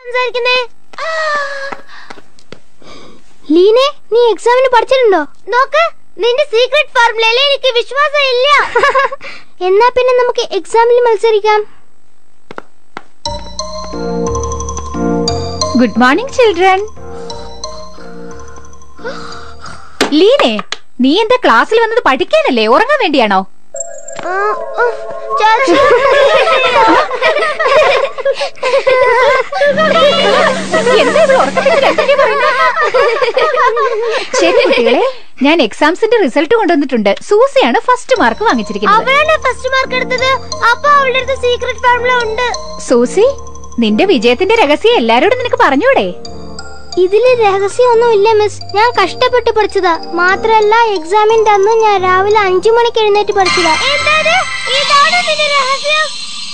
സംസാരിക്കുന്നേ ലീനെ നീ എക്സാമിന് പഠിച്ചിട്ടുണ്ടോ നോക്ക് നിന്റെ സീക്രട്ട് ഫോർമുലയിലെ എനിക്ക് വിശ്വാസം ഇല്ല എന്നാ പിന്നെ നമുക്ക് എക്സാമിൽ മത്സരിക്കാം ഗുഡ് മോർണിംഗ് ചിൽഡ്രൻ ലീനെ നീ എന്താ ക്ലാസ്സിൽ വന്നത് പഠിക്കാനല്ലേ ഉറങ്ങാൻ വേണ്ടിയാണോ ആ, ആ, ചാച്ചി. എന്താ ഇവള് ഉറക്കത്തിൽ എന്തൊക്കെയാ പറയുന്നത്? ശരി കുട്ടികളെ ഞാൻ എക്സാംസിന്റെ റിസൾട്ട് കൊണ്ടുവന്നിട്ടുണ്ട് സൂസിയാണ് ഫസ്റ്റ് മാർക്ക് വാങ്ങിച്ചിരിക്കുന്നത് അവളാണ് ഫസ്റ്റ് മാർക്ക് എടുത്തത് അപ്പൊ അവളുടെ അടുത്ത് സീക്രട്ട് ഫോർമുല ഉണ്ട് സൂസി നിന്റെ വിജയത്തിന്റെ രഹസ്യം എല്ലാരോടും നിനക്ക് പറഞ്ഞൂടെ ഇതില് രഹസ്യമൊന്നുമില്ല മിസ് ഞാൻ കഷ്ടപ്പെട്ട് പഠിച്ചതാ മാത്രല്ല എക്സാമിന്റെ അന്ന് ഞാൻ രാവിലെ അഞ്ചു മണിക്ക് എഴുന്നേറ്റ് പഠിച്ചതാ ഇതാണ് നിന്റെ രഹസ്യം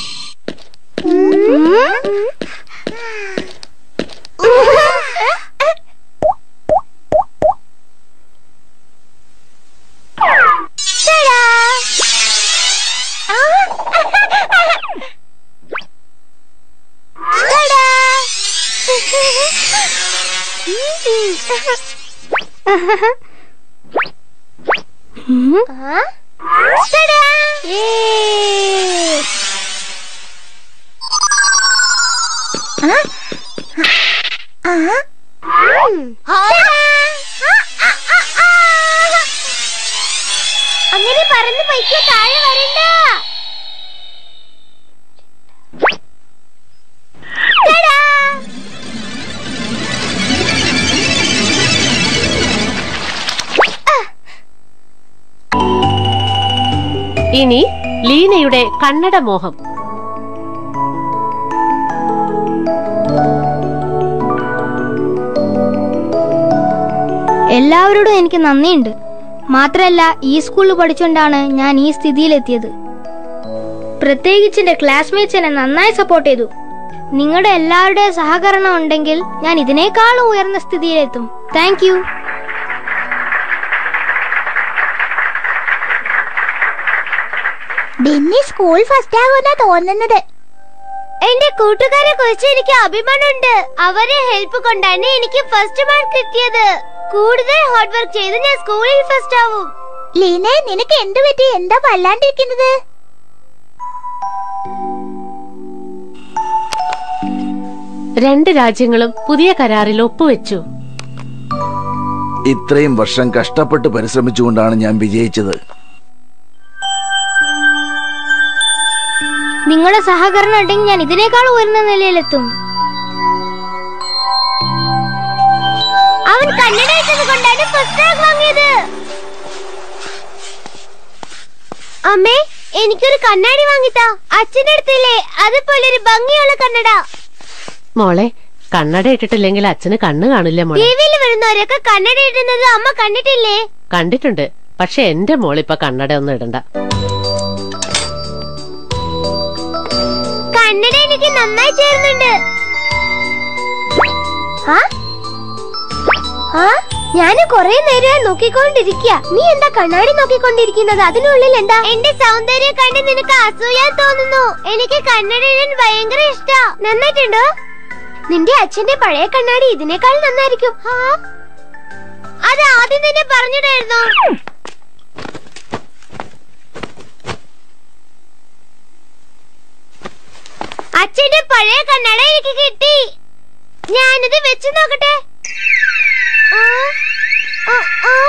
അങ്ങനെ പറന്ന് പൈക്കോ താഴെ വരണ്ട ടാടാ. ഇനി ലീനയുടെ കന്നഡ മോഹം എല്ലാവരോടും എനിക്ക് നന്ദിയുണ്ട് മാത്രല്ല ഈ സ്കൂളിൽ പഠിച്ചുകൊണ്ടാണ് ഞാൻ ഈ സ്ഥിതിയിലെത്തിയത് പ്രത്യേകിച്ച് എന്റെ ക്ലാസ്മേറ്റ്സ് എന്നെ നന്നായി സപ്പോർട്ട് ചെയ്തു നിങ്ങളുടെ എല്ലാവരുടെയും സഹകരണം ഉണ്ടെങ്കിൽ ഞാൻ ഇതിനേക്കാളും ഉയർന്ന സ്ഥിതിയിലെത്തും thank you Benny school first ആകുന്ന തോന്നുന്നത് എന്റെ കൂട്ടുകാരെ കുറിച്ച് എനിക്ക് അഭിമാനമുണ്ട് അവരെ ഹെൽപ്പ് കൊണ്ടാണ് എനിക്ക് ഫസ്റ്റ് മാർക്ക് കിട്ടിയത് കൂടുതൽ ഹാർഡ് വർക്ക് ചെയ്ത് ഞാൻ സ്കൂളിൽ ഫസ്റ്റ് ആവും ലീനെ നിനക്ക് എന്ത് പറ്റി എന്താ വല്ലാണ്ടിരിക്കുന്നത് രണ്ട് രാജ്യങ്ങളും പുതിയ കരാറിൽ ഒപ്പുവെച്ചു ഇത്രയും വർഷം കഷ്ടപ്പെട്ട് പരിശ്രമിച്ചുകൊണ്ടാണ് ഞാൻ വിജയിച്ചത് നിങ്ങളുടെ സഹകരണം ഉണ്ടെങ്കിൽ ഞാൻ ഇതിനേക്കാൾ ഉയർന്ന നിലയിലെത്തും അവൻ കന്നഡ ഇട്ടത് കൊണ്ടാണ് ഫസ്റ്റ് റാങ്ക് വാങ്ങിയത് അമ്മേ എനിക്കൊരു കണ്ണാടി വാങ്ങിത്താ അച്ഛൻ്റെ അടുത്തില്ലേ അതുപോലെ ഒരു ഭംഗിയുള്ള കണ്ണട മോളെ കണ്ണട ഇട്ടിട്ടില്ലെങ്കിൽ അച്ഛന് കണ്ണ് കാണില്ല മോളെ ടിവിയിൽ വരുന്നവരൊക്കെ കണ്ണട ഇടുന്നത് അമ്മ കണ്ടിട്ടില്ലേ കണ്ടിട്ടുണ്ട് പക്ഷെ എന്റെ മോളിപ്പൊ കണ്ണട ഒന്നും ഇടണ്ട കണ്ണട എനിക്ക് നന്നായി ചേരുന്നുണ്ട് ആ? ആ? ഞാന് കൊറേ നേരമായി നോക്കിക്കൊണ്ടിരിക്കുക നീ എന്താ കണ്ണാടി നോക്കിക്കൊണ്ടിരിക്കുന്നത് അതിനുള്ളിൽ എന്താ എന്റെ സൗന്ദര്യം കണ്ട് നിനക്ക് അസൂയാൻ തോന്നുന്നു എനിക്ക് കണ്ണട ഇടാൻ ഭയങ്കര ഇഷ്ടാ നന്നായിട്ടുണ്ടോ നിന്റെ അച്ഛന്റെ പഴയ കണ്ണാടി ഇതിനേക്കാൾ നന്നായിരിക്കും ആ? അത് ആദ്യം തന്നെ പറഞ്ഞിട്ടായിരുന്നോ അച്ഛന്റെ പഴയ കണ്ണട എനിക്ക് കിട്ടി ഞാനിത് വെച്ച് നോക്കട്ടെ ആ, ആ, ആ.